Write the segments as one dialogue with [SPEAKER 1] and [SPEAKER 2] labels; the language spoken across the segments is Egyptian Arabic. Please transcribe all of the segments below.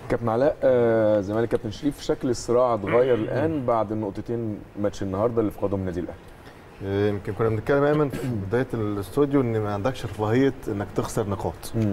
[SPEAKER 1] كابتن علاء آه، زمالك كابتن شريف شكل الصراع اتغير الان بعد النقطتين ماتش النهارده اللي فقدهم النادي الاهلي
[SPEAKER 2] آه، يمكن كنا بنتكلم ايمن في بدايه الاستوديو ان ما عندكش رفاهيه انك تخسر نقاط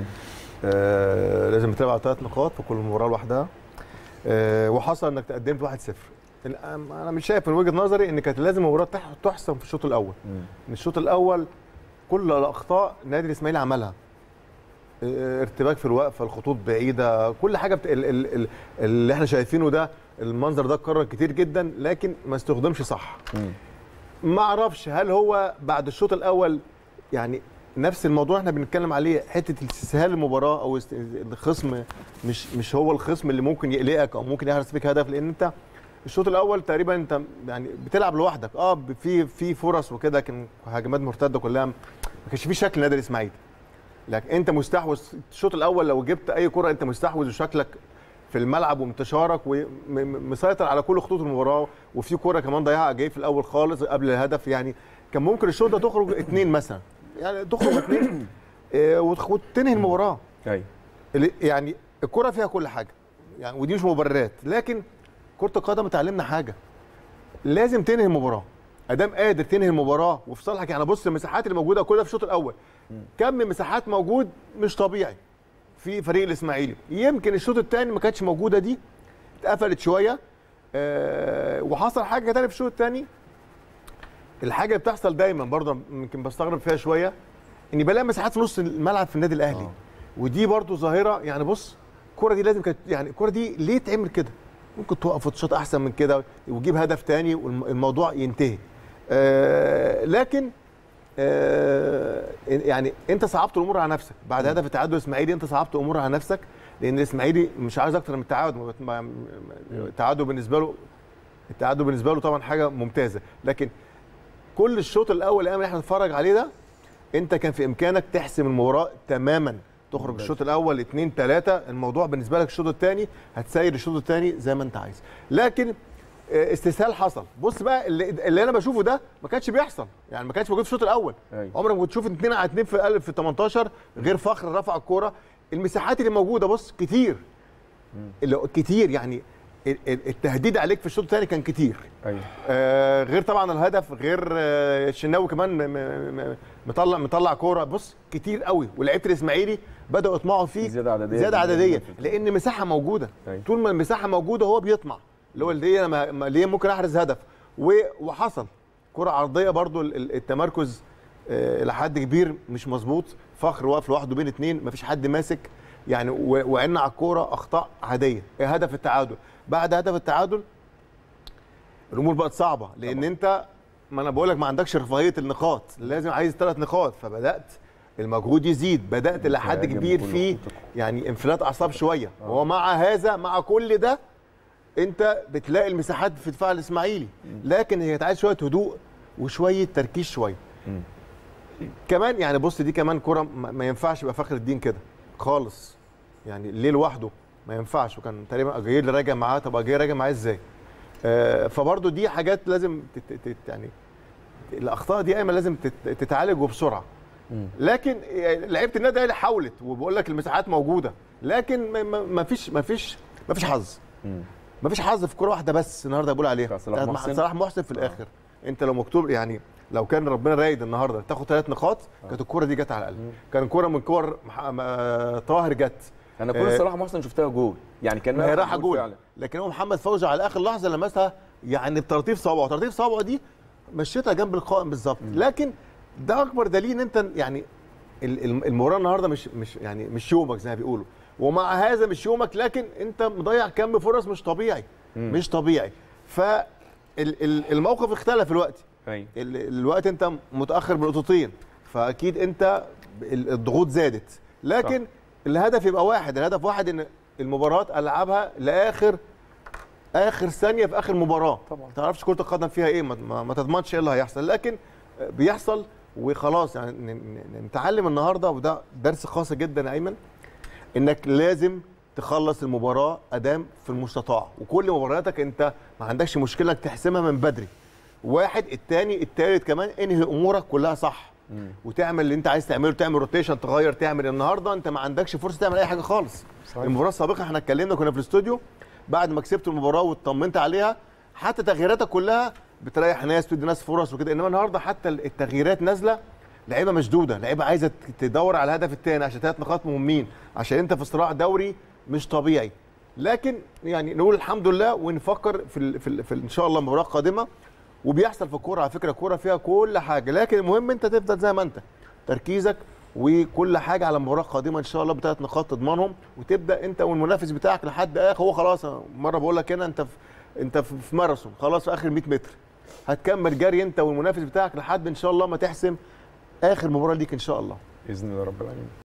[SPEAKER 2] آه لازم تلعب على ثلاث نقاط في كل مباراه لوحدها آه وحصل انك تقدمت 1-0 ال- انا مش شايف من وجهه نظري ان كانت لازم المباراه تح- تحسم في الشوط الاول ان الشوط الاول كل الاخطاء نادي الاسماعيلي عملها آه، ارتباك في الوقفه الخطوط بعيده كل حاجه بت... ال... ال... ال... اللي احنا شايفينه ده المنظر ده اتكرر كتير جدا لكن ما استخدمش صح ما اعرفش هل هو بعد الشوط الاول يعني نفس الموضوع احنا بنتكلم عليه حته استسهال المباراه او است- الخصم مش مش هو الخصم اللي ممكن يقلقك او ممكن يحرز فيك هدف لان انت الشوط الاول تقريبا انت يعني بتلعب لوحدك اه ب- في في فرص وكده لكن هجمات مرتده كلها ما كانش في شكل نادي الاسماعيلي لكن انت مستحوذ الشوط الاول لو جبت اي كره انت مستحوذ وشكلك في الملعب وانتشارك ومسيطر على كل خطوط المباراه وفي كره كمان ضيعها جاي في الاول خالص قبل الهدف يعني كان ممكن الشوط ده تخرج اثنين مثلا يعني تخرج اثنين اه، وتخ- وتنهي المباراه
[SPEAKER 1] ايوه
[SPEAKER 2] اللي- يعني الكره فيها كل حاجه يعني ودي مش مبررات لكن كره القدم اتعلمنا حاجه لازم تنهي المباراه ادام قادر تنهي المباراه وفي صالحك يعني بص المساحات اللي موجوده كلها في الشوط الاول كم مساحات موجود مش طبيعي في فريق الاسماعيلي يمكن الشوط الثاني ما كانتش موجوده دي اتقفلت شويه أه وحصل حاجه تانية في الشوط الثاني الحاجه اللي بتحصل دايما برضه يمكن بستغرب فيها شويه اني بلاقي مساحات في نص الملعب في النادي الاهلي
[SPEAKER 1] آه.
[SPEAKER 2] ودي برضه ظاهره يعني بص الكره دي لازم كانت يعني الكره دي ليه تعمل كده ممكن توقف وتشوط احسن من كده وتجيب هدف تاني والموضوع ينتهي آه لكن آه يعني انت صعبت الامور على نفسك بعد هدف التعادل الاسماعيلي انت صعبت الامور على نفسك لان الاسماعيلي مش عايز اكتر من التعادل ما- ما- ما- التعادل بالنسبه له التعادل بالنسبه له طبعا حاجه ممتازه لكن كل الشوط الاول اللي احنا بنتفرج عليه ده انت كان في امكانك تحسم المباراه تماما تخرج
[SPEAKER 1] ممتاز.
[SPEAKER 2] الشوط الاول 2 3 الموضوع بالنسبه لك الشوط الثاني هتسير الشوط الثاني زي ما انت عايز لكن آه، استسهال حصل بص بقى اللي, اللي انا بشوفه ده ما كانش بيحصل يعني ما كانش موجود في الشوط الاول
[SPEAKER 1] أيوة.
[SPEAKER 2] عمرك ما كنت تشوف 2 على 2 في قلب في 18 غير فخر رفع الكوره المساحات اللي موجوده بص كتير اللي كتير يعني ال- ال- التهديد عليك في الشوط الثاني كان كتير
[SPEAKER 1] ايوه
[SPEAKER 2] آه غير طبعا الهدف غير آه الشناوي كمان م- م- م- مطلع مطلع كوره بص كتير قوي ولعيبه الاسماعيلي بداوا يطمعوا فيه
[SPEAKER 1] زيادة عددية
[SPEAKER 2] زياده
[SPEAKER 1] جداً.
[SPEAKER 2] عدديه لان مساحه موجوده
[SPEAKER 1] أيوة.
[SPEAKER 2] طول ما المساحه موجوده هو بيطمع اللي هو ليه انا ما- ما- ليه ممكن احرز هدف و- وحصل كره عرضيه برضو ال- ال- التمركز آه، الى حد كبير مش مظبوط فخر واقف لوحده بين اتنين مفيش حد ماسك يعني و- وعنا على الكوره اخطاء عاديه هدف التعادل بعد هدف التعادل الامور بقت صعبه لان
[SPEAKER 1] طبعا.
[SPEAKER 2] انت ما انا بقول لك ما عندكش رفاهيه النقاط لازم عايز ثلاث نقاط فبدات المجهود يزيد بدات لحد
[SPEAKER 1] تهاجم
[SPEAKER 2] كبير
[SPEAKER 1] كل
[SPEAKER 2] فيه
[SPEAKER 1] خطوطك.
[SPEAKER 2] يعني انفلات اعصاب شويه ومع هذا مع كل ده انت بتلاقي المساحات في دفاع الاسماعيلي لكن هي عايز شويه هدوء وشويه تركيز شويه
[SPEAKER 1] مم.
[SPEAKER 2] كمان يعني بص دي كمان كره ما ما ينفعش يبقى فخر الدين كده خالص يعني ليه لوحده ما ينفعش وكان تقريبا اجاير راجع معاه طب اجاير راجع معاه ازاي آه فبرضه دي حاجات لازم تت تت يعني الاخطاء دي ايمن لازم تت- تتعالج وبسرعه
[SPEAKER 1] مم.
[SPEAKER 2] لكن لعيبه النادي الاهلي حاولت وبقول لك المساحات موجوده لكن ما- ما ما فيش ما فيش ما فيش حظ
[SPEAKER 1] مم.
[SPEAKER 2] ما فيش حظ في كوره واحده بس النهارده بقول عليها
[SPEAKER 1] بتاع صلاح
[SPEAKER 2] بتاعت
[SPEAKER 1] محسن.
[SPEAKER 2] صلاح محسن في الاخر انت لو مكتوب يعني لو كان ربنا رايد النهارده تاخد ثلاث نقاط كانت الكوره دي جت على الاقل كان كوره من كور مح- ما- طاهر جت
[SPEAKER 1] انا كل
[SPEAKER 2] آه.
[SPEAKER 1] صلاح محسن شفتها جول يعني كان
[SPEAKER 2] ما هي رايحه جول
[SPEAKER 1] فعلا
[SPEAKER 2] لكن هو محمد فوزي على اخر لحظه لمسها يعني بترطيف صوابعه ترطيف صوابعه دي مشيتها جنب القائم بالظبط لكن ده اكبر دليل ان انت يعني ال- ال- المباراه النهارده مش مش يعني مش يومك زي ما بيقولوا ومع هذا مش يومك لكن انت مضيع كم فرص مش طبيعي مش طبيعي فالموقف اختلف الوقت
[SPEAKER 1] ايوه
[SPEAKER 2] ال- الوقت انت متاخر بنقطتين فاكيد انت ال- الضغوط زادت لكن صح. الهدف يبقى واحد الهدف واحد ان المباراه العبها لاخر اخر ثانيه في اخر مباراه
[SPEAKER 1] طبعا.
[SPEAKER 2] ما تعرفش كره القدم فيها ايه ما, ما, ما تضمنش ايه اللي هيحصل لكن بيحصل وخلاص يعني ن- ن- نتعلم النهارده وده درس خاص جدا يا ايمن انك لازم تخلص المباراه ادام في المستطاع وكل مبارياتك انت ما عندكش مشكله انك تحسمها من بدري واحد الثاني الثالث كمان انهي امورك كلها صح
[SPEAKER 1] مم.
[SPEAKER 2] وتعمل اللي انت عايز تعمله تعمل روتيشن تغير تعمل النهارده انت ما عندكش فرصه تعمل اي حاجه خالص
[SPEAKER 1] صحيح.
[SPEAKER 2] المباراه السابقه احنا اتكلمنا كنا في الاستوديو بعد ما كسبت المباراه واطمنت عليها حتى تغييراتك كلها بتريح ناس تدي ناس فرص وكده انما النهارده حتى التغييرات نازله لعيبه مشدوده لعيبه عايزه تدور على الهدف الثاني عشان ثلاث نقاط مهمين عشان انت في صراع دوري مش طبيعي لكن يعني نقول الحمد لله ونفكر في ال في, ال في ال ان شاء الله مباراه قادمه وبيحصل في الكوره على فكره الكوره فيها كل حاجه لكن المهم انت تفضل زي ما انت تركيزك وكل حاجه على مباراه قادمه ان شاء الله بثلاث نقاط تضمنهم وتبدا انت والمنافس بتاعك لحد اخر هو خلاص مره بقول لك هنا انت في انت في في ماراثون خلاص في اخر 100 متر هتكمل جري انت والمنافس بتاعك لحد ان شاء الله ما تحسم اخر مباراه ليك ان شاء الله
[SPEAKER 1] باذن الله رب العالمين